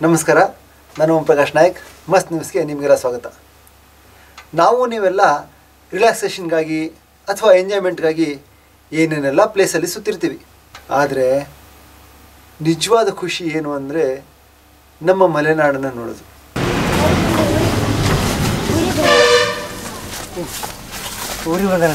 ನಮಸ್ಕಾರ ನಾನು ಓಂ ಪ್ರಕಾಶ್ ನಾಯಕ್ ಮಸ್ತ್ ನ್ಯೂಸ್ಗೆ ನಿಮಗೆಲ್ಲ ಸ್ವಾಗತ ನಾವು ನೀವೆಲ್ಲ ರಿಲ್ಯಾಕ್ಸೇಷನ್ಗಾಗಿ ಅಥವಾ ಎಂಜಾಯ್ಮೆಂಟ್ಗಾಗಿ ಏನೇನೆಲ್ಲ ಪ್ಲೇಸಲ್ಲಿ ಸುತ್ತಿರ್ತೀವಿ ಆದರೆ ನಿಜವಾದ ಖುಷಿ ಏನು ಅಂದರೆ ನಮ್ಮ ಮಲೆನಾಡನ್ನು ನೋಡೋದು ಊರಿಗೆ ಬಂದ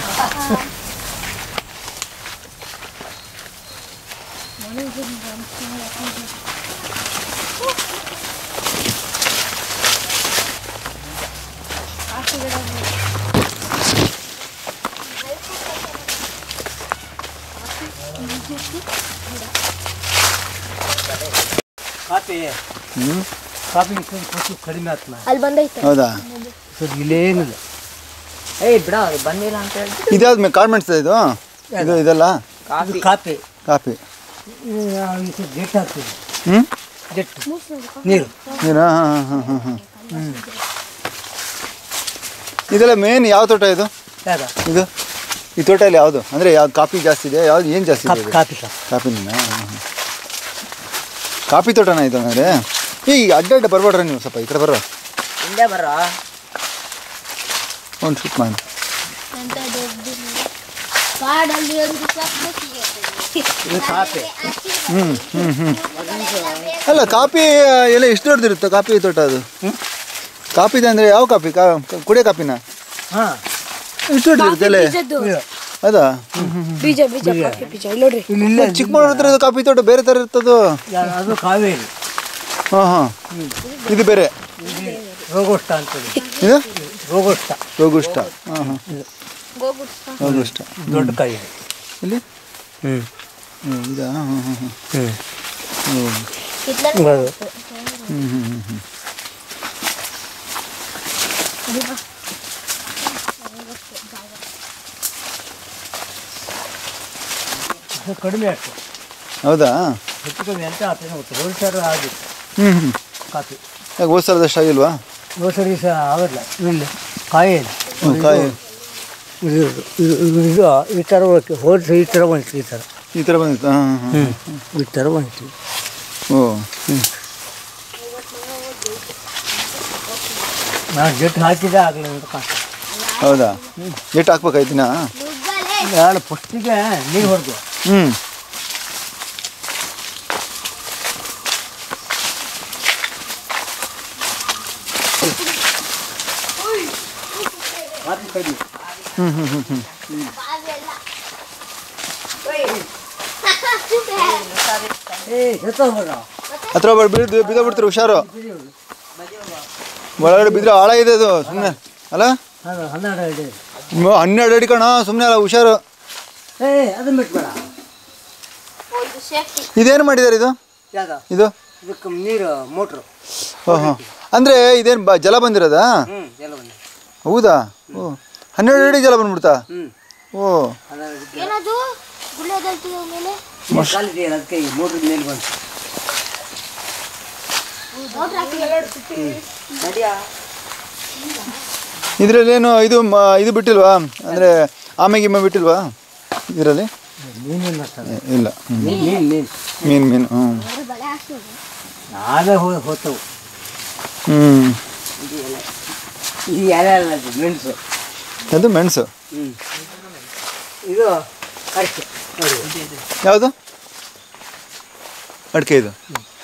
ಕಾಫಿ ಕಾಫಿ ಖುಷಿ ಕಡಿಮೆ ಆತ್ಮ ಅಲ್ಲಿ ಬಂದೈತೆ ಹೌದಾ ಸರ್ ಇಲ್ಲೇನಿಲ್ಲ ಏಯ್ ಬಿಡ ಅದು ಬಂದಿಲ್ಲ ಅಂತ ಹೇಳಿ ಇದ್ಯಾವ್ದು ಮೇ ಕಾಳು ಮೆಣಸು ಇದು ಇದು ಇದೆಲ್ಲ ಇದು ಕಾಫಿ ಕಾಫಿ ಜೆಟ್ ಹಾಕ್ತೀವಿ ಹ್ಞೂ ಜೆಟ್ ನೀರು ನೀರಾ ಹಾಂ ಹಾಂ ಹಾಂ ಹಾಂ ಹಾಂ ಇದೆಲ್ಲ ಮೇನ್ ಯಾವ ತೋಟ ಇದು ಯಾವ್ದ ಇದು ಈ ತೋಟದಲ್ಲಿ ಯಾವುದು ಅಂದರೆ ಯಾವ್ದು ಕಾಫಿ ಜಾಸ್ತಿ ಇದೆ ಯಾವ್ದು ಏನು ಜಾಸ್ತಿ ಕಾಫಿ ಇದೆ ಕಾಫಿ ಸರ್ ಕಾಫಿನ ಕಾಫಿ ತೋಟನ ಇದು ಅಂದರೆ ಈ ಅಡ್ಡ ಅಡ್ಡ ಬರ್ಬೇಡ್ರ ನೀವು ಸ್ವಲ್ಪ ಈ ಕಡೆ ಬರ್ರ ಹಿಂದೆ ಬರೋ ಒಂದು ಶೂಟ್ ಮಾಡಿ ಅಂತ ದೊಡ್ಡ ಕಾಡಲ್ಲಿ ಒಂದು ಸಬ್ಬಕ್ಕಿಗೆ ಇದು ಕಾಫಿ ಹ್ಞೂ ಹ್ಞೂ ಹ್ಞೂ ಅಲ್ಲ ಕಾಫಿ ಎಲ್ಲ ಎಷ್ಟು ದೊಡ್ಡದಿರುತ್ತೆ ಕಾಫಿ ತೋಟ ಅದು ಕಾಫಿ ಇದೆ ಅಂದರೆ ಯಾವ ಕಾಫಿ ಕಾ ಕುಡಿಯೋ ಕಾಫಿನ ಹಾಂ ಎಷ್ಟು ದೊಡ್ಡದಿರುತ್ತೆ ಎಲೆ ಅದಾ ಬೀಜ ಬೀಜ ಕಾಫಿ ಬೀಜ ಇಲ್ಲಿ ನೋಡ್ರಿ ಇಲ್ಲಿಲ್ಲ ಚಿಕ್ಕಮಗಳೂರು ಹತ್ರ ಇದು ಕಾಫಿ ತೋಟ ಬೇರೆ ಥರ ಇರ್ತದೋ ಅದು ಕಾವೇರಿ ಹಾಂ ಹಾಂ ಇದು ಬೇರೆ ರೋಗೋಷ್ಟ ಅಂತೇಳಿ ಇದು ರೋಗೋಷ್ಟ ರೋಗುಷ್ಟ ಹಾಂ ಹಾಂ ಗೋಗುಡ್ಸ ರೋಗುಷ್ಟ ದೊಡ್ಡ ಕಾವೇರಿ ಇಲ್ಲಿ ಹ್ಞೂ ಹ್ಞೂ ಇದಾ ಹಾಂ ಹಾಂ ಹಾಂ ಹ್ಞೂ ಹ್ಞೂ ಹಿಟ್ಲರ್ ಅದು ಹ್ಞೂ ಹ್ಞೂ ಹ್ಞೂ ಹ್ಞೂ ಅದು ಕಡಿಮೆ ಆಗ್ತದೆ ಹೌದಾ ಹೆಚ್ಚು ಕಡಿಮೆ ಅಂತ ಆಗ್ತದೆ ಗೊತ್ತು ಹೋದ ಸಲ ಆಗಿತ್ತು ಹ್ಞೂ ಹ್ಞೂ ಕಾಫಿ ಯಾಕೆ ಹೋದ ಸಲದಷ್ಟು ಆಗಿಲ್ವಾ ಹೋದ ಸರಿ ಸಹ ಆಗೋಲ್ಲ ಇಲ್ಲಿ ಕಾಯಿಲ್ಲ ಹ್ಞೂ ಕಾಯಿ ಇದು ಇದು ಇದು ಇದು ಈ ಥರ ಹೋಗಿ ಹೋದ ಸಲ ಈ ಥರ ಬಂತು ಈ ಥರ ಈ ಥರ ಬಂದಿತ್ತು ಹಾಂ ಹಾಂ ಹ್ಞೂ ಈ ಥರ ಬಂತು ಓ ನಾನು ಜೆಟ್ ಹಾಕಿದೆ ಆಗಲಿ ಅಂತ ಕಾಣ್ತದೆ ಹೌದಾ ಎಷ್ಟು ಹಾಕ್ಬೇಕಾಯ್ತು ದಿನ ಎರಡು ಫಸ್ಟಿಗೆ ನೀರು ಹೊಡೆದು ಹ್ಞೂ ಕಾಫಿ ಕಡಿಮೆ ಹ್ಞೂ ಹ್ಞೂ ಹ್ಞೂ ಹ್ಞೂ ಏ ಎತ್ತ ಹೋದ ಹತ್ರ ಬರ್ ಬಿದ್ದು ಬಿದ್ದೋಗ್ಬಿಡ್ತೀರಿ ಹುಷಾರು ಒಳಗಡೆ ಬಿದ್ದರೆ ಆಳ ಇದೆ ಅದು ಸುಮ್ಮನೆ ಅಲ್ಲ ಅದು ಹನ್ನೆರಡು ಅಡಿ ಮ- ಹನ್ನೆರಡು ಅಡಿ ಕಣ ಸುಮ್ಮನೆ ಅಲ್ಲ ಹುಷಾರು ಏ ಅದನ್ನ ಬಿಟ್ಬೇಡ ಒಂದು ಸೇಫ್ಟಿ ಇದೇನು ಮಾಡಿದ್ದಾರೆ ಇದು ಯಾವ್ದ ಇದು ಇದಕ್ಕೆ ನೀರು ಮೋಟ್ರು ಓ ಹಾಂ ಅಂದರೆ ಇದೇನು ಬ ಜಲ ಬಂದಿರೋದಾ ಹ್ಞೂ ಎಲ್ಲ ಬಂದು ಹೌದಾ ಓ ಹನ್ನೆರಡು ಅಡಿ ಜಲ ಬಂದ್ಬಿಡ್ತಾ ಹ್ಞೂ ಓ ಹನ್ನೆರಡು ಅಡಿ ಏನದು ಗುಳ್ಳೆದಲ್ತಿದೆ ಮೇಲೆ ನೀರು ಕಾಲಿದೆಯಲ್ಲ ಅದಕ್ಕೆ ಈ ಮೋಟ್ರ್ ಮೇಲೆ ಬಂತು ನೋಡ್ರಿ ಹಾಕಿ ಇದರಲ್ಲೇನು ಇದು ಮ ಇದು ಬಿಟ್ಟಿಲ್ವಾ ಅಂದರೆ ಆಮೆ ಗಿಮ್ಮೆ ಬಿಟ್ಟಿಲ್ವಾ ಇದರಲ್ಲಿ ಮೀನಿನ ಮಾಡ್ತಾರೆ ಇಲ್ಲ ಹ್ಮ್. ಮೀನು ಮೀನು ಮೀನು ಮೀನು ಮೀನು ಹ್ಞೂ ಬಳೆ ಹಾಕ್ಸೋದು ನಾವೇ ಹೋಗಿ ಹೋಗ್ತವು ಹ್ಞೂ ಈ ಎಲೆ ಅಲ್ಲ ಅದು ಮೆಣಸು ಅದು ಮೆಣಸು ಹ್ಞೂ ಇದು ಅಡಿಕೆ ನೋಡಿ ಯಾವುದು ಅಡಿಕೆ ಇದು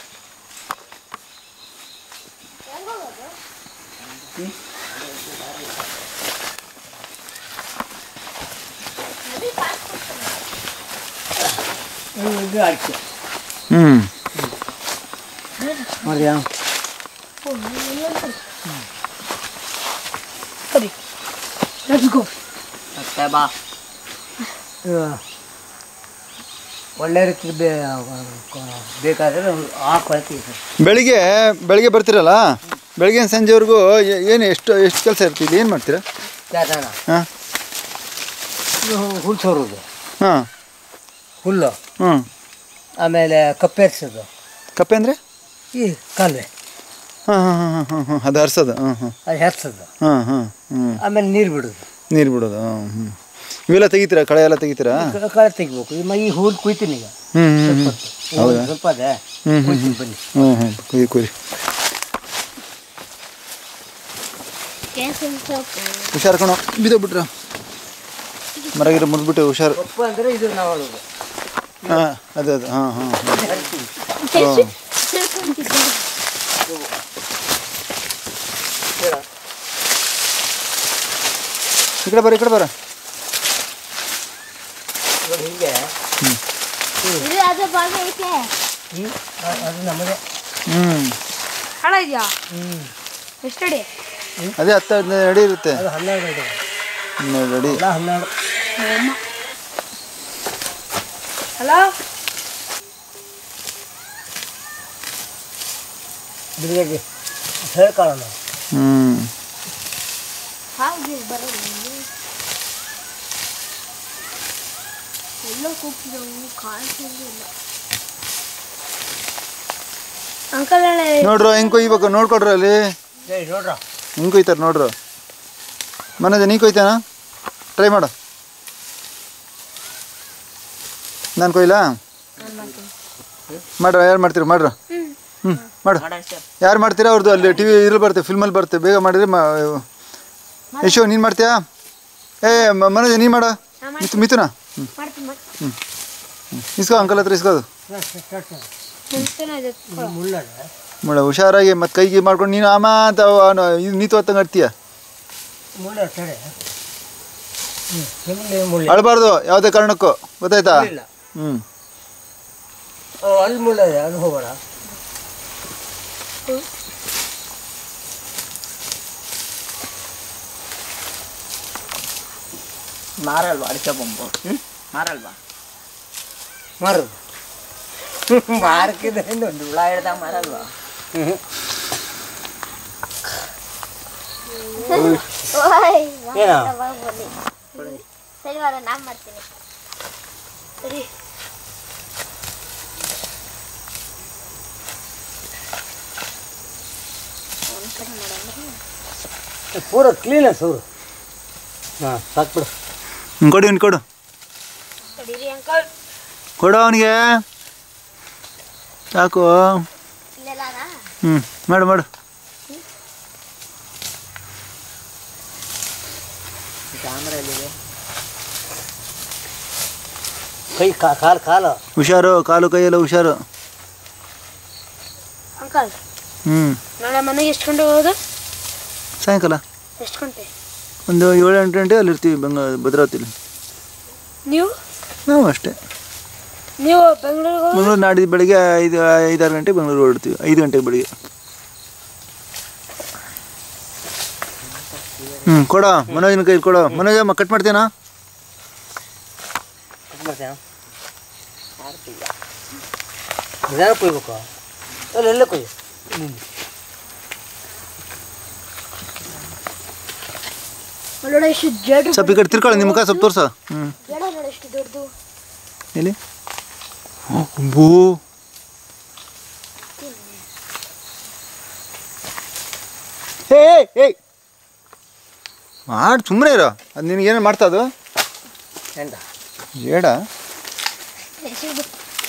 ಇದು ಅಡಿಕೆ ಹ್ಞೂ ನೋಡಿ ಸರಿ ಲೆಟ್ಸ್ ಗೋ ಮತ್ತೆ ಬಾ ಒಳ್ಳೆ ರೀತಿ ಬೇ ಬೇಕಾದರೆ ಹಾಕೊಳ್ತೀವಿ ಸರ್ ಬೆಳಿಗ್ಗೆ ಬೆಳಿಗ್ಗೆ ಬರ್ತೀರಲ್ಲ ಬೆಳಿಗ್ಗೆ ಸಂಜೆವರೆಗೂ ಏನು ಎಷ್ಟು ಎಷ್ಟು ಕೆಲಸ ಇರ್ತಿಲ್ಲ ಏನು ಮಾಡ್ತೀರಾ ಯಾಕಣ್ಣ ಹಾಂ ಇದು ಹುಲ್ಲು ಸೋರೋದು ಹಾಂ ಹುಲ್ಲು ಹ್ಞೂ ಆಮೇಲೆ ಕಪ್ಪೆರ್ಸೋದು ಕಪ್ಪೆ ಅಂದರೆ ಈ ಕಾಲುವೆ ಹಾಂ ಹಾಂ ಹಾಂ ಹಾಂ ಹಾಂ ಹಾಂ ಅದು ಹರ್ಸೋದು ಹಾಂ ಹಾಂ ಅದು ಹೆರ್ಸೋದು ಹಾಂ ಹಾಂ ಹ್ಞೂ ಆಮೇಲೆ ನೀರು ಬಿಡೋದು ನೀರು ಬಿಡೋದು ಹಾಂ ಹ್ಞೂ ಇವೆಲ್ಲ ತೆಗಿತೀರಾ ಕಳೆ ಎಲ್ಲ ತೆಗಿತೀರಾ ಕ- ಕಳೆ ತೆಗಿಬೇಕು ಈ ಮ- ಈ ಹೂವು ಕುಯ್ತೀನಿ ಈಗ ಹ್ಞೂ ಹ್ಞೂ ಹ್ಞೂ ಹೌದಾ ಸ್ವಲ್ಪ ಅದೇ ಹ್ಞೂ ಹ್ಞೂ ಹ್ಞೂ ಬನ್ನಿ ಹ್ಞೂ ಹ್ಞೂ ಕುಯ್ಯಿ ಕುಯ್ಯಿ ಕೇಸರಿ ಸೊಪ್ಪು ಹುಷಾರು ಕಣೋ ಬಿದ್ದೋಗ್ಬಿಟ್ರ ಮರಗಿರ ಮುರಿದ್ಬಿಟ್ಟೆ ಹುಷಾರು ಸೊಪ್ಪು ಅಂದರೆ ಇದು ನಾವು ಹೇಳೋದು ಹಾಂ ಅದೇ ಅದೇ ಹಾಂ ಹಾಂ ತಿಳ್ಕೊಂತಿದ್ದಾರೆ ಈ ಕಡೆ ಬರ ಈ ಕಡೆ ಬರ ನೋಡಿ ಹಿಂಗೆ ಇದು ಅದು ಭಾಗ ಐತೆ ಹ್ಞೂ ಅದು ನಮ್ಮದೇ ಹ್ಞೂ ಹಣ ಇದೆಯಾ ಎಷ್ಟಡಿ ಅದೇ ಹತ್ತು ಹದಿನೈದು ಅಡಿ ಇರುತ್ತೆ ಅದು ಹನ್ನೆರಡು ಇದೆ ಹನ್ನೆರಡು ಅಡಿ ಎಲ್ಲ ಹನ್ನೆರಡು ಹಲೋ ಬಿಡುಗಡೆ ಹೇಳ್ಕೊಳ್ಳೋಣ ಹ್ಞೂ ಹಾಗೆ ಬರೋದು ಎಲ್ಲ ಕೂಗ್ತಿದ್ದವು ಕಾಣಿಸಿಲ್ಲ ಅಂಕಲ್ ಹೇಳಿ ನೋಡ್ರು ಹೆಂಗೆ ಕೊಯ್ಬೇಕು ನೋಡ್ಕೊಡ್ರು ಅಲ್ಲಿ ಏಯ್ ನೋಡ್ರ ಹೆಂಗೆ ಕೊಯ್ತಾರೆ ನೋಡ್ರು ಮನೋಜ ನೀ ಕೊಯ್ತಾನ ಟ್ರೈ ಮಾಡು ನಾನು ಕೊಯ್ಲಾ ಮಾಡ್ರ ಯಾರು ಮಾಡ್ತೀರ ಮಾಡ್ರ ಹ್ಞೂ ಮಾಡು ಮಾಡಷ್ಟೇ ಯಾರು ಮಾಡ್ತೀರಾ ಅವ್ರದ್ದು ಅಲ್ಲಿ ಟಿ ವಿ ಇದ್ರಲ್ಲಿ ಬರುತ್ತೆ ಫಿಲ್ಮಲ್ಲಿ ಬರುತ್ತೆ ಬೇಗ ಮಾಡಿದ್ರೆ ಮಾ ಯಶೋ ನೀನು ಮಾಡ್ತೀಯಾ ಏ ಮ- ಮನೋಜ ನೀನು ಮಾಡ ಮಿಥು ಮಿಥುನ ಹ್ಞೂ ಮಾಡ್ತೀನಿ ಮಾಡ್ತೀನಿ ಇಸ್ಕೋ ಅಂಕಲ್ ಹತ್ರ ಇಸ್ಕೋದು ಮುಳ್ಳದೆ ಮುಳ್ಳ ಹುಷಾರಾಗಿ ಮತ್ತೆ ಕೈಗೆ ಮಾಡ್ಕೊಂಡು ನೀನು ಆಮ ಅಂತ ಅವನು ಇದು ನೀತು ಹೊತ್ತಂಗೆ ಆಡ್ತೀಯ ಮುಳ್ಳ ತಡೆ ಹ್ಞೂ ಸುಮ್ಮನೆ ಮುಳ್ಳ ಅಳಬಾರ್ದು ಯಾವುದೇ ಕಾರಣಕ್ಕೂ ಗೊತ್ತಾಯ್ತಾ ಇಲ್ಲ ಹ್ಞೂ ಓ ಅಲ್ಲಿ ಮುಳ್ಳದೆ ಅದು ಹೋಗೋಣ ಮಾರಲ್ವಾ ಅಡಿಕೆ ಬೊಂಬು ಹ್ಞೂ ಮಾರಲ್ವಾ ಮಾರು ಮಾರ್ಕಿದೆ ಒಂದು ಹುಳ ಹಿಡ್ದಾಗ ಮಾರಲ್ವಾ ಓಯ್ ಏನೋ? ಬನ್ನಿ ಸರಿ ವಾರ ನಾನು ಮಾಡ್ತೀನಿ ಸರಿ ಪೂರ ಕ್ಲೀನ್ ಸೌರು ಹಾಂ ಸಾಕ್ಬಿಡು ಹ್ಞೂ ಕೊಡು ಇವ್ನು ಕೊಡು ತಡೀರಿ ಅಂಕಲ್ ಕೊಡು ಅವನಿಗೆ ಸಾಕು ಇಲ್ಲೆಲ್ಲ ಹ್ಞೂ ಮಾಡು ಮಾಡು ಕ್ಯಾಮ್ರಾ ಎಲ್ಲಿದೆ ಕೈ ಕಾ ಕಾಲು ಕಾಲು ಹುಷಾರು ಕಾಲು ಕೈಯೆಲ್ಲ ಹುಷಾರು ಅಂಕಲ್ ಹ್ಞೂ ನಾಳೆ ಮನೆಗೆ ಎಷ್ಟು ಗಂಟೆ ಹೋಗೋದು ಸಾಯಂಕಾಲ ಎಷ್ಟು ಗಂಟೆ ಒಂದು ಏಳು ಎಂಟು ಗಂಟೆ ಅಲ್ಲಿರ್ತೀವಿ ಬೆಂಗ ಭದ್ರಾವತಿಲಿ ನೀವು ನಾವು ಅಷ್ಟೇ ನೀವು ಬೆಂಗಳೂರಿಗೆ ಹೋಗಿ ಬೆಂಗಳೂರು ನಾಡಿದ್ದು ಬೆಳಿಗ್ಗೆ ಐದು ಐದಾರು ಗಂಟೆಗೆ ಬೆಂಗಳೂರು ಹೊರಡ್ತೀವಿ ಐದು ಗಂಟೆಗೆ ಬೆಳಿಗ್ಗೆ ಹ್ಞೂ ಕೊಡೋ ಮನೋಜನ ಕೈ ಕೊಡೋ ಮನೋಜ ಕಟ್ ಮಾಡ್ತೀನಾ ಕಟ್ ಮಾಡ್ತೀಯ ನಿಧಾನ ಕೊಯ್ಬೇಕು ಅಲ್ಲಿ ಎಲ್ಲ ಕೊಯ್ಯು ನೋಡ ಎಷ್ಟು ಜಡ್ ಸ್ವಲ್ಪ ಈ ಕಡೆ ತಿರ್ಕೊಳ್ಳಿ ನಿಮ್ಮ ಮುಖ ಸ್ವಲ್ಪ ತೋರ್ಸ ಹ್ಞೂ ಜಡ ನೋಡ ಎಷ್ಟು ದೊಡ್ಡದು ಎಲ್ಲಿ ಬೂ ಹೇ ಏಯ್ ಮಾಡಿ ಸುಮ್ಮನೆ ಇರೋ ಅದು ನಿನಗೇನು ಮಾಡ್ತಾ ಅದು ಎಂತ ಜೇಡ ಎಷ್ಟು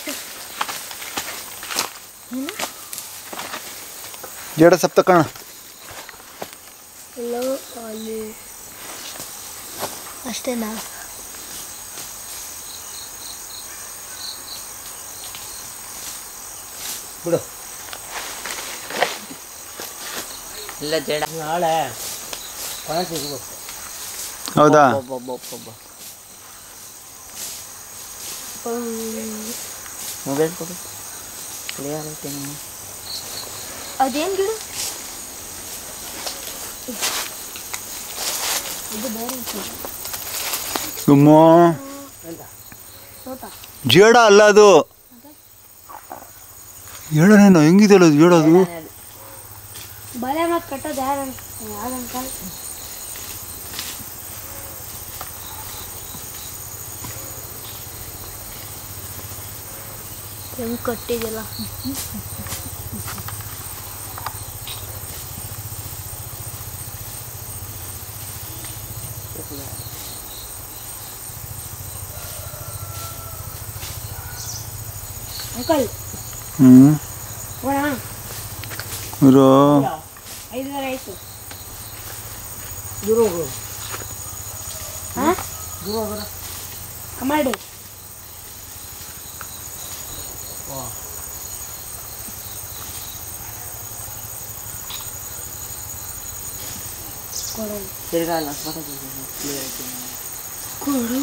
ಜೇಡ ಸಪ್ತ ಕಣ ಎಲ್ಲೋ ಅಲ್ಲಿ ಅಷ್ಟೇನಾ ಬಿಡು ಇಲ್ಲ ಜಡ ನಾಳೆ ಪಾಯಿಂಟ್ ಸಿಗ್ಬೇಕು ಹೌದಾ ಮೊಬೈಲ್ ಕೊಡು ಕ್ಲಿಯರ್ ಐತೆ ನೀನು ಅದೇನು ಗಿಡ ಇದು ಬೇರೆ ಸುಮ್ಮೋ ನೋಟ ಜೇಡ ಅಲ್ಲ ಅದು ಹೇಳನೇನು ಹೆಂಗಿದೆಯಲ್ಲ ಅದು ಜೇಡ ಅದು ಬಳೆ ಮತ್ತೆ ಕಟ್ಟೋದು ಯಾರು ಯಾರು ಅಂಕಲ್ ಹೆಂಗೆ ಕಟ್ಟಿದಿಲ್ಲ ಅಂಕಲ್ ಹ್ಞೂ ಹೋಗೋಣ ಇರೋ ಐದುವರೆ ಆಯ್ತು ದೂರ ಹೋಗು ಹಾ ಕಮಾಡಿ ಕೊಡು ತಿರ್ಗಾ ಅಲ್ಲ ಫೋಟೋ ಕ್ಲಿಯರ್ ಐತಿ ಕೊಡು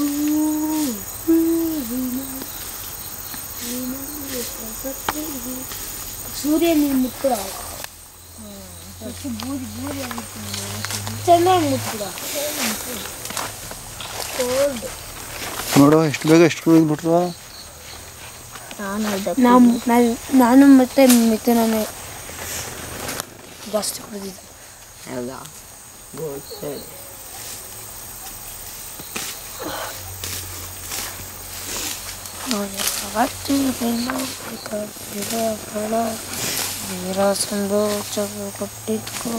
ಸೂರ್ಯ ನೀನು ಮುಟ್ಬಿಡ ಬೂದಿ ಬೂದಿ ಚೆನ್ನಾಗಿ ಮುಟ್ಬಿಡ ಕೋಲ್ಡ್ ನೋಡು ಎಷ್ಟು ಬೇಗ ಎಷ್ಟು ಕುಡಿದ್ಬಿಟ್ರು ನಾವು ನಾನು ಮತ್ತೆ ಮಿಥುನನೇ ಜಾಸ್ತಿ ಕುಡಿದಿದ್ದು ಹೌದಾ ಗೋಲ್ಡ್ ಸರಿ ವೀರಸಂದು ಕೊಟ್ಟಿಟ್ಕೊ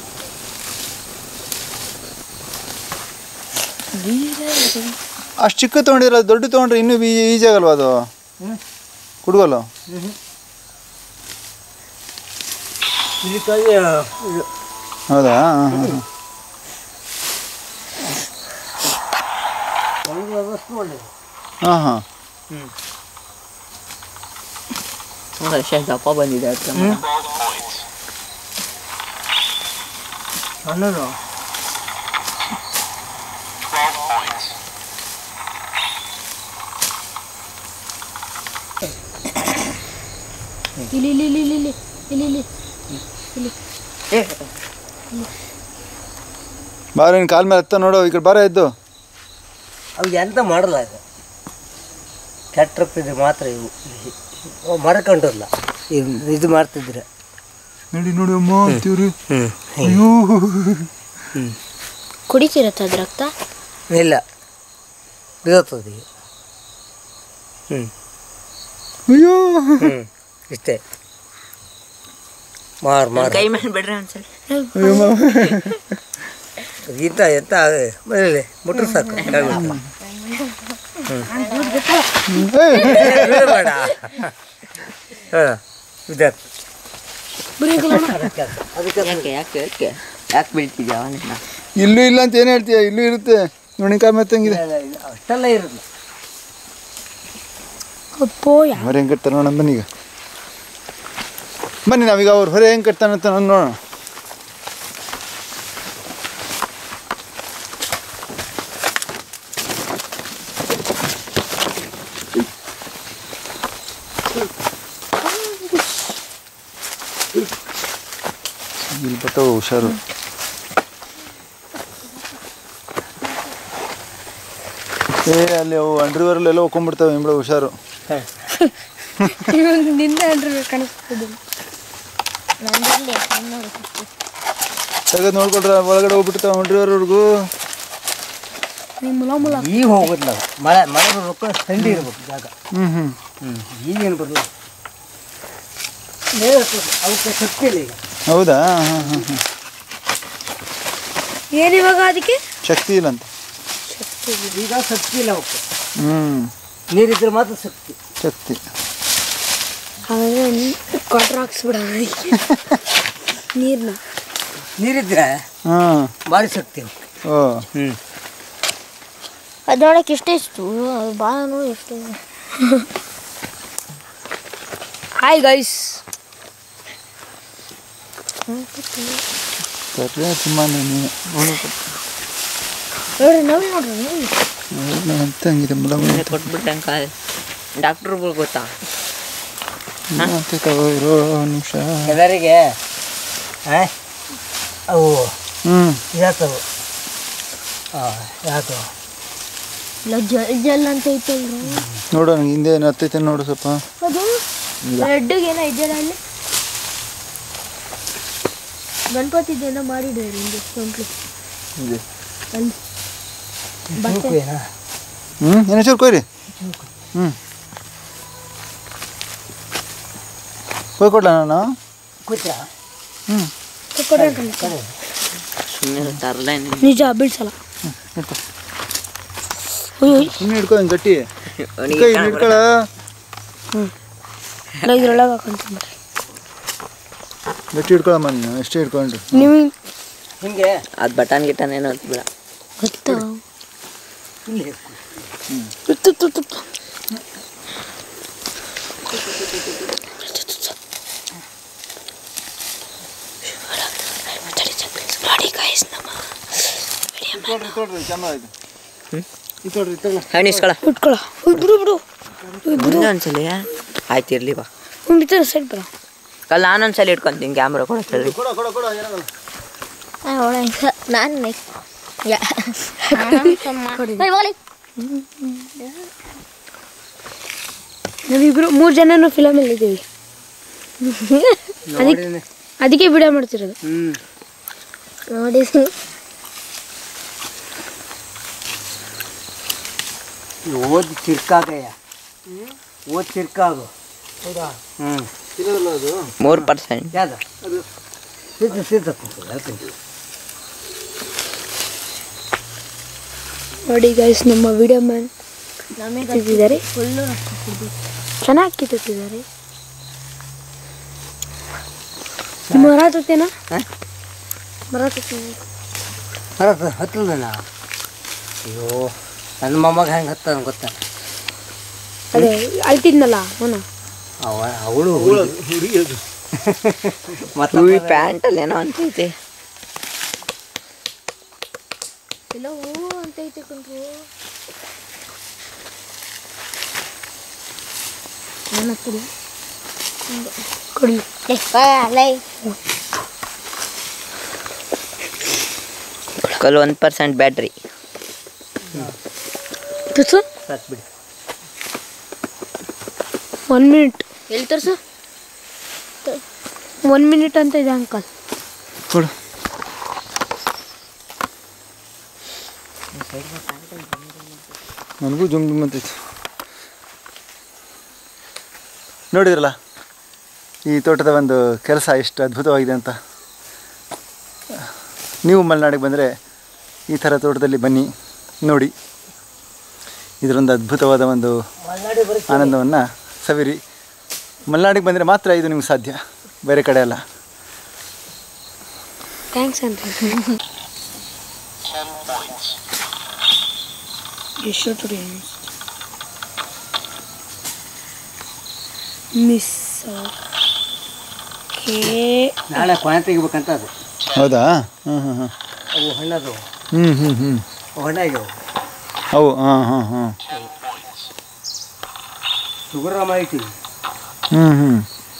ಅಷ್ಟು ಚಿಕ್ಕ ತೊಗೊಂಡಿರ ದೊಡ್ಡ ತೊಗೊಂಡ್ರೆ ಇನ್ನೂ ಈಜಿ ಆಗಲ್ವಾ ಅದು ಕುಡ್ಗಲ್ಲು ಇದಕ್ಕಾಗಿ ಇದು ಹೌದಾ ಹಾಂ ಹಾಂ ಒಳಗೆ ವ್ಯವಸ್ಥೆ ಒಳ್ಳೆಯದು ಹಾಂ ಹಾಂ ವರ್ಷ ದಪ್ಪ ಬಂದಿದೆ ಅದಕ್ಕೆ ಸಣ್ಣದು ಇಲ್ಲಿ ಇಲ್ಲಿ ಇಲ್ಲಿ ಇಲ್ಲಿ ಇಲ್ಲಿ ಇಲ್ಲಿ ಇಲ್ಲಿ ಬಾರ ನಿನ್ನ ಕಾಲ ಮೇಲೆ ಹತ್ತ ನೋಡು ಈ ಕಡೆ ಬಾರ ಎದ್ದು ಅವು ಎಂತ ಮಾಡಲ್ಲ ಇದು ಕೆಟ್ಟಪ್ಪಿದ್ರೆ ಮಾತ್ರ ಇವು ಅವು ಮರಕೊಂಡಿರಲ್ಲ ಇದು ಇದು ಮಾಡ್ತಿದ್ರೆ ನೋಡಿ ನೋಡಿ ಅಮ್ಮ ಅಂತೀವ್ರಿ ಹ್ಞೂ ಅಯ್ಯೋ ಕುಡಿತಿರತ್ತ ಅದ್ ರಕ್ತ ಇಲ್ಲ ಬೀಳ್ತದೆ ಈಗ ಹ್ಞೂ ಅಯ್ಯೋ ಹ್ಞೂ ಇಷ್ಟೇ ಮಾರು ಮಾರು ಕೈ ಮೇಲೆ ಬಿಡ್ರಿ ಒಂದ್ಸಲ ಇಂಥ ಎಂತ ಮನೇಲಿ ಮುಟ್ರು ಸಾಕು ಬೇಡ ಹಾಂ ವಿದ್ಯಾರ್ಥಿ ಅದಕ್ಕೆ ಅದಕ್ಕೆ ಯಾಕೆ ಯಾಕೆ ಯಾಕೆ ಯಾಕೆ ಬೀಳ್ತಿದ್ಯಾ ಅವನಿಂದ ಇಲ್ಲೂ ಇಲ್ಲ ಅಂತ ಏನು ಹೇಳ್ತೀಯ ಇಲ್ಲೂ ಇರುತ್ತೆ ನೋಡಿ ಕಾಲ ಮೆತ್ತಂಗಿದೆ ಅಷ್ಟೆಲ್ಲ ಇರಲ್ಲ ಪೋಯ ಹೊರೆ ಹೆಂಗೆ ಕಟ್ತಾರೆ ನೋಡೋಣ ಬನ್ನಿ ಈಗ ಬನ್ನಿ ನಾವೀಗ ಅವ್ರು ಹೊರೆ ಹೆಂಗೆ ಕಟ್ತಾನೆ ಅಂತ ನಾನು ನೋಡೋಣ ಇಲ್ಲಿ ಬರ್ತಾವ ಹುಷಾರು ಏ ಅಲ್ಲಿ ಅವು ಅಂಡ್ರಿವರಲ್ಲೆಲ್ಲ ಹೋಗ್ಕೊಂಡ್ಬಿಡ್ತಾವೆ ಇಂಬಳ ಹುಷಾರು ನಿಂದ ಅಂದ್ರೆ ಕಾಣಿಸ್ತದೆ ತೆಗೆದು ನೋಡ್ಕೊಟ್ರೆ ಒಳಗಡೆ ಹೋಗ್ಬಿಡ್ತಾವೆ ಅಂಡ್ರಿವರ್ವರೆಗೂ ನಿಮ್ಮ ಮುಲ ಮುಲ ಈಗ ಹೋಗೋದು ನಾವು ಮಳೆ ಮಳೆ ಬರ್ಬೇಕು ಥಂಡಿ ಇರ್ಬೇಕು ಜಾಗ ಹ್ಞೂ ಹ್ಞೂ ಹ್ಞೂ ಈಗೇನು ಬರಲ್ಲ ಮೇಲೆ ಅವಕ್ಕೆ ಶಕ್ತಿ ಇಲ್ಲ ಈಗ ಹೌದಾ ಹಾಂ ಹಾಂ ಹಾಂ ಏನ್ ಇವಾಗ ಅದಕ್ಕೆ ಶಕ್ತಿ ಇಲ್ಲ ಅಂತ ಈಗ ಶಕ್ತಿ ಇಲ್ಲ ಅವಕ್ಕೆ ಹ್ಞೂ ನೀರಿದ್ರೆ ಮಾತ್ರ ಶಕ್ತಿ ಶಕ್ತಿ ಹಾಗಾದ್ರೆ ಕೊಟ್ರ ಹಾಕ್ಸ್ಬಿಡೋಣ ನೀರ್ನ ನೀರಿದ್ರೆ ಹಾಂ ಭಾರಿ ಶಕ್ತಿ ಅವಕ್ಕೆ ಓ ಹ್ಞೂ ಅದೊಳಕ್ಕೆ ಎಷ್ಟೆಷ್ಟು ಅದು ಬಾನು ಎಷ್ಟು ಹಾಯ್ ಗೈಸ್ ಸರಿ ತುಂಬ ನೀನು ನೋಡ್ರಿ ನವ್ಲಿ ನೋಡ್ರಿ ನವ್ಲಿ ಅಂತ ಹಂಗಿದೆ ಮುಲ ಮುಲ ಅಂತ. ಕೊಟ್ಬಿಟ್ಟೆ ಕಾಲ್ ಡಾಕ್ಟ್ರುಗಳು ಗೊತ್ತಾ ಮತ್ತೆ ತಗೋ ಇರೋ ನಿಮಿಷ ಎಲ್ಲರಿಗೆ ಆ? ಅವು ಹ್ಞೂ ಇದಾಗ್ತವು ಹಾಂ ಯಾತವು ಇಲ್ಲ ಜಲ್ ಜಲ್ ಅಂತ ಐತಲ್ರಿ ನೋಡು ನಂಗೆ ಹಿಂದೆ ಏನು ಹತ್ತೈತೆ ನೋಡು ಸ್ವಲ್ಪ ಅದು ರೆಡ್ಗೆ ಏನೋ ಇದೆಯಲ್ಲ ಅಲ್ಲಿ ಗಣಪತಿದೇನೋ ಮಾಡಿದ್ದಾರೆ ಹಿಂದೆ ಸೊಂಟ್ಲು ಇದೆ ಅಲ್ಲಿ ಬಟ್ಟೆ ಏನಾ ಹ್ಞೂ ಏನು ಚೂರು ಕೊಯ್ರಿ ಹ್ಞೂ ಕೊಯ್ ಕೊಡ್ಲ ನಾನು ಕೂತ ಹ್ಞೂ ಕೊಟ್ರೆ ಸುಮ್ಮನೆ ತರಲೇ ನಿಜ ಬೀಳ್ಸಲ್ಲ ಹಿಡ್ಕೊ ಅಯ್ಯೋ ಸುಮ್ಮನೆ ಹಿಡ್ಕೊ ಹಿಂಗೆ ಗಟ್ಟಿ ಅವನಿಗೆ ಕೈ ಹಿಡ್ಕೊಳ ಇಲ್ಲ ಇದ್ರೊಳಗೆ ಹಾಕೊಂತೀನಿ ಗಟ್ಟಿ ಹಿಡ್ಕೊಳ್ಳಮ್ಮ ನೀನು ಎಷ್ಟೇ ಹಿಡ್ಕೊಂಡು ನಿಮಗೆ ಹಿಂಗೆ ಅದು ಬಟನ್ ಗಿಟನ್ ಏನೋ ಬಿಡ ಗೊತ್ತಾ ಇಲ್ಲಿ ತುತ್ತು ತುತ್ತು ತುತ್ತು. ನೋಡಿ guys, ನಮ್ಮ ಕ್ಯಾಮ್ರಾ ಇದು ಹಣ್ಣು ಇಸ್ಕೊಳ ಬಿಟ್ಕೊಳ ಬಿಡು ಬಿಡು ಮುಂದೆ ಒಂದ್ಸಲಿ ಆಯ್ತು ಇರ್ಲಿ ಬಾ ಹ್ಞೂ ಬಿತ್ತರ ಸೈಡ್ ಬರ ಕಲ್ ನಾನೊಂದ್ಸಲಿ ಇಟ್ಕೊಂತೀನಿ ಕ್ಯಾಮ್ರಾ ಕೂಡ ಕೇಳಿ ಕೊಡ ಕೊಡ ಕೊಡ ಏನಾಗಲ್ಲ ನಾನು ನಾವಿಬ್ರು ಮೂರು ಜನನು ಫಿಲಮಲ್ಲಿ ಇದ್ದೀವಿ ಅದಕ್ಕೆ ಅದಕ್ಕೆ ವಿಡಿಯೋ ಮಾಡ್ತಿರೋದು ಹ್ಞೂ ನೋಡಿ ಓದಿ ತಿರ್ಕಾಗಯ್ಯ ಓದಿ ತಿರ್ಕಾಗು ಹೌದಾ ಹ್ಞೂ ಇರೋಲ್ಲ ಅದು ಮೂರು ಪರ್ಸೆಂಟ್ ಯಾವ್ದು ಸಿದ್ಧ ಸಿದ್ಧ ಹೇಳ್ತೀನಿ ನೋಡಿ ಗೈಸ್ ನಮ್ಮ ವಿಡಿಯೋ ಮ್ಯಾನ್ ತಿಂತಿದ್ದಾರೆ ಚೆನ್ನಾಗಿ ಕಿತ್ತಿದ್ದಾರೆ ಮರ ತತ್ತೇನಾ ಮರ ತತ್ತೇನ ಹರತ ಹತ್ತಲ್ದನ ಅಯ್ಯೋ ನನ್ನ ಮೊಮ್ಮಗ ಹೆಂಗೆ ಹತ್ತದ ಗೊತ್ತ ಅದೇ ಅಳ್ತಿದ್ನಲ್ಲ ಅವನು ಅವ ಅವಳು ಹುಡುಗಿ ಅದು ಮತ್ತೆ ಈ ಪ್ಯಾಂಟಲ್ಲಿ ಏನೋ ಅಂತೈತಿ ಎಲ್ಲ ಹೂ ಅಂತ ಐತೆ ಕಣ್ರು ಏನತ್ತಿಲ್ಲ ಕೊಡಿ ಕಲ್ ಒಂದು ಪರ್ಸೆಂಟ್ ಬ್ಯಾಟ್ರಿ ತುಸು ಸಾಕು ಬಿಡಿ ಒನ್ ಮಿನಿಟ್ ಎಲ್ಲಿ ತರ್ಸು ಒನ್ ಮಿನಿಟ್ ಅಂತ ಇದೆ ಅಂಕಲ್ ಕೊಡು ನನಗೂ ಜುಮ್ ಜುಮ್ ಅಂತೈತಿ ನೋಡಿದ್ರಲ್ಲ ಈ ತೋಟದ ಒಂದು ಕೆಲಸ ಎಷ್ಟು ಅದ್ಭುತವಾಗಿದೆ ಅಂತ ನೀವು ಮಲೆನಾಡಿಗೆ ಬಂದರೆ ಈ ಥರ ತೋಟದಲ್ಲಿ ಬನ್ನಿ ನೋಡಿ ಇದರೊಂದು ಅದ್ಭುತವಾದ ಒಂದು ಆನಂದವನ್ನು ಸವಿರಿ ಮಲೆನಾಡಿಗೆ ಬಂದರೆ ಮಾತ್ರ ಇದು ನಿಮ್ಗೆ ಸಾಧ್ಯ ಬೇರೆ ಕಡೆ ಅಲ್ಲ ಥ್ಯಾಂಕ್ಸ್ ಅಂತ ಎಷ್ಟು ಮಿಸ್ ಓಕೆ ನಾಳೆ ಕೊನೆ ತೆಗಿಬೇಕಂತ ಅದು ಹೌದಾ ಹಾಂ ಹಾಂ ಹಾಂ ಅವು ಹಣ್ಣದು ಹ್ಞೂ ಹ್ಞೂ ಹ್ಞೂ ಅವು ಹಣ್ಣಾಗ್ಯವು ಅವು ಹಾಂ ಹಾಂ ಹಾಂ ಶುಗರ್ ಮಾಡಿಟ್ಟಿವಿ ಹ್ಞೂ ಹ್ಞೂ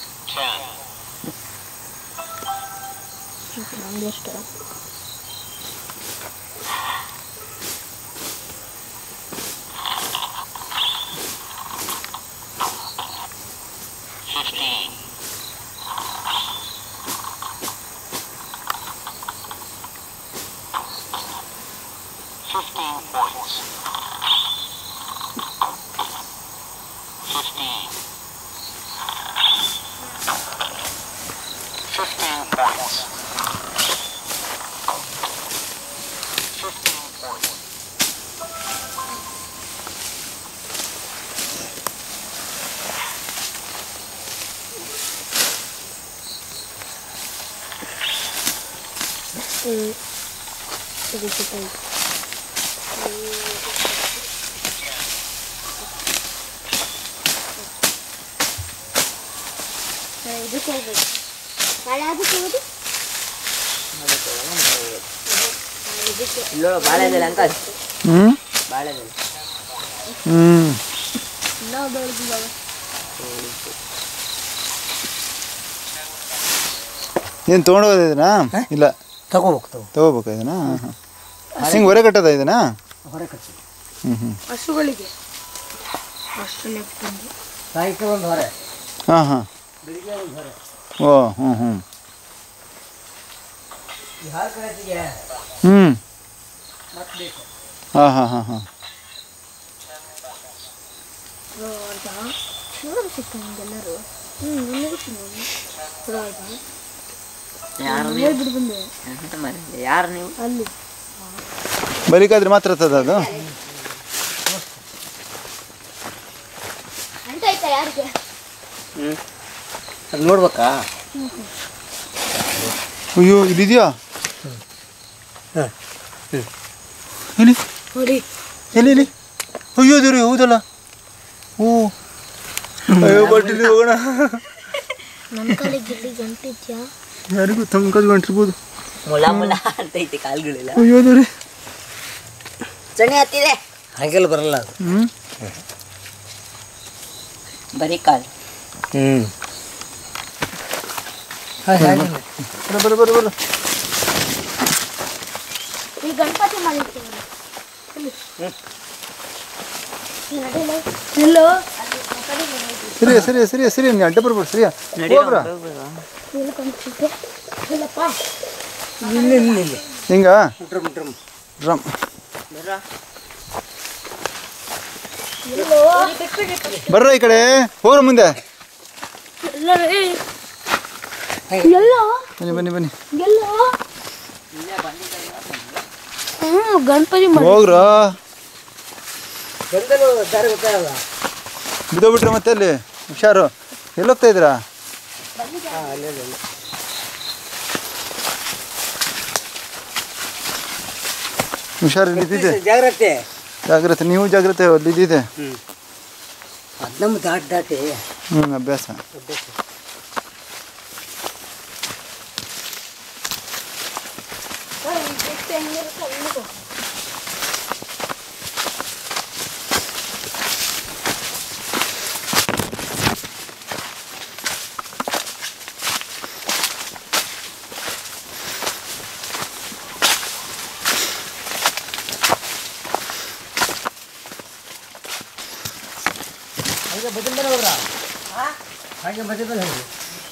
ಇದಕ್ಕೆ ಹೋಗ್ಬೇಕು ನಾಳೆ ಅದಕ್ಕೆ ಹೋಗೋದು ಇಲ್ಲೋ ಬಾಳೆದೆಲೆ ಅಂಕಲ್ ಹ್ಞೂ ಬಾಳೆದೆಲೆ ಹ್ಞೂ ನಾವು ಬೆಳೆದಿಲ್ಲ ಏನು ತೊಗೊಂಡೋಗೋದು ಇದನ್ನ ಇಲ್ಲ ತಗೋಬೇಕು ತಗೋ ತಗೋಬೇಕಾ ಇದನ್ನ ಹಾಂ ಹಾಂ ಹಿಂಗೆ ಹೊರೆ ಕಟ್ಟದ ಇದನ್ನ ಹೊರ ಕಟ್ಟಿ ಹ್ಞೂ ಹ್ಞೂ ಹಸುಗಳಿಗೆ ಅಷ್ಟಲ್ಲೇ ಬಂದು ಸಾಯಂಕಾಲ ಒಂದು ಹೊರೆ ಹಾಂ ಹಾಂ ಬೆಳಿಗ್ಗೆ ಒಂದು ಹೊರೆ ಓ ಹ್ಞೂ ಹ್ಞೂ ಈ ಹಾಲು ಕರೆತಿಗೆ ಹ್ಞೂ ಮತ್ತೆ ಬೇಕು ಹಾಂ ಹಾಂ ಹಾಂ ಹಾಂ ನೋಡು ಸಿಕ್ಕ ನಿಮಗೆಲ್ಲರೂ ಹ್ಞೂ ನನಗೂ ತಿನ್ನೋದು ಯಾರು ಹೇಳ್ಬಿಟ್ಟು ಬಂದೆ ಎಂತ ಮರಿ ಯಾರು ನೀವು ಅಲ್ಲಿ ಬಲಿಕಾದ್ರೆ ಮಾತ್ರ ತದ ಅದು ಅಂತ ಆಯ್ತಾ ಯಾರಿಗೆ ಹ್ಞೂ ಅದು ನೋಡ್ಬೇಕಾ ಅಯ್ಯೋ ಇಲ್ಲಿದೆಯಾ ಹಾಂ ಇಲ್ಲಿ ನೋಡಿ ಎಲ್ಲಿ ಇಲ್ಲಿ ಅಯ್ಯೋ ದೇವ್ರಿ ಹೌದಲ್ಲ ಓ ಅಯ್ಯೋ ಬಟ್ ಇಲ್ಲಿ ಹೋಗೋಣ ನನ್ನ ಕಾಲಿಗೆ ಗಿಲ್ಲಿ ಗಂಟಿದ್ಯಾ ಯಾರಿಗೂ ತಮ್ಮ ಕದ್ಕೊಂಡಿರ್ಬೋದು ಮುಲ ಮುಲ ಅಂತೈತಿ ಕಾಲ್ಗಳೆಲ್ಲ ಅಯ್ಯೋ ದೇವ್ರಿ ಚಣಿ ಹತ್ತಿದೆ ಹಾಗೆಲ್ಲ ಬರಲ್ಲ ಅದು ಹ್ಞೂ ಬರೀ ಕಾಲ್ ಹ್ಞೂ ಹಾಗೆ ಬರ ಬರ ಬರ ಈ ಗಣಪತಿ ಮಾಡಿರ್ತೀವಿ ಎಲ್ಲೋ ಸರಿ ಸರಿ ಸರಿ ಸರಿ ನೀ ಅಡ್ಡ ಬರ್ಬೇಡ ಸರಿಯಾ ಹೋಗ್ರ ಇಲ್ಲಿ ಕಾಣಿಸುತ್ತೆ ಇಲ್ಲಪ್ಪ ಇಲ್ಲಿ ಇಲ್ಲಿ ಇಲ್ಲಿ ಹಿಂಗ ಡ್ರಮ್ ಡ್ರಮ್ ಡ್ರಮ್ ಎಲ್ಲೋ ಬರ್ರ ಈ ಕಡೆ ಹೋಗ್ರ ಮುಂದೆ ಎಲ್ಲೋ ಎಲ್ಲೋ ಬನ್ನಿ ಬನ್ನಿ ಬನ್ನಿ ಎಲ್ಲೋ ಹ್ಞೂ ಗಣಪತಿ ಮಾಡಿ ಹೋಗ್ರ ಬಂದರು ದಾರಿ ಗೊತ್ತಾಗಲ್ಲ ಬಿದ್ದೋಗ್ಬಿಟ್ರೆ ಮತ್ತೆ ಅಲ್ಲಿ ಹುಷಾರು ಎಲ್ಲಿ ಹೋಗ್ತಾ ಇದ್ದೀರಾ ಹಾಂ ಅಲ್ಲೇ ಅಲ್ಲೇ ಹುಷಾರು ಇಲ್ಲಿದ್ದಿದೆ ಜಾಗ್ರತೆ ಜಾಗ್ರತೆ ನೀವು ಜಾಗ್ರತೆ ಅಲ್ಲಿದ್ದಿದೆ ಹ್ಞೂ ಅದು ನಮ್ಮ ದಾಟಿ ದಾಟಿ ಹ್ಞೂ ಅಭ್ಯಾಸ ಹಾಗೆ ಬದಲ್ ಮೇಲೆ ಹೋಗ್ರ ಹಾಗೆ ಬದಲ್ ಮೇಲೆ ಹೋಗಿ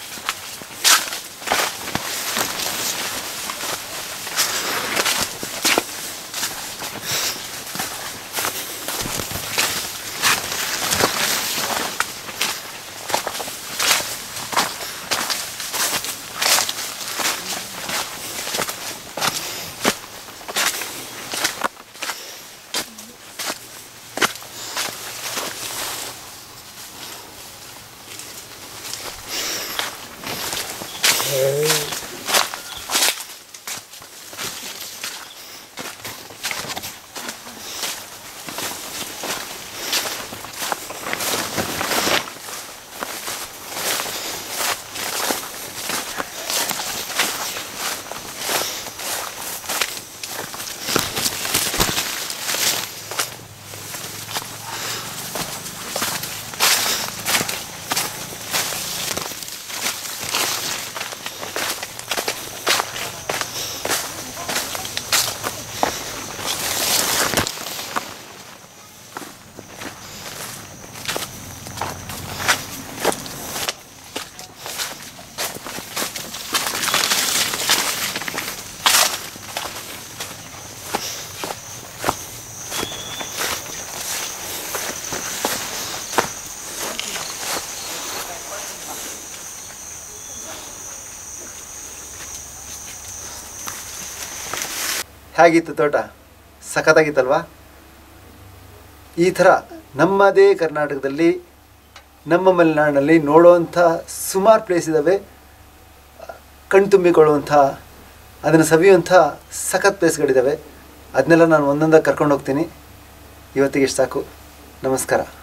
ಹೇಗಿತ್ತು ತೋಟ ಸಖತ್ತಾಗಿತ್ತಲ್ವಾ ಈ ಥರ ನಮ್ಮದೇ ಕರ್ನಾಟಕದಲ್ಲಿ ನಮ್ಮ ಮಲೆನಾಡಿನಲ್ಲಿ ನೋಡುವಂಥ ಸುಮಾರು ಪ್ಲೇಸ್ ಇದ್ದಾವೆ ಕಣ್ತುಂಬಿಕೊಳ್ಳುವಂಥ ಅದನ್ನು ಸವಿಯುವಂಥ ಸಖತ್ ಪ್ಲೇಸ್ಗಳಿದ್ದಾವೆ ಅದನ್ನೆಲ್ಲ ನಾನು ಒಂದೊಂದಾಗಿ ಕರ್ಕೊಂಡು ಹೋಗ್ತೀನಿ ಇವತ್ತಿಗೆ ಇಷ್ಟು ಸಾಕು ನಮಸ್ಕಾರ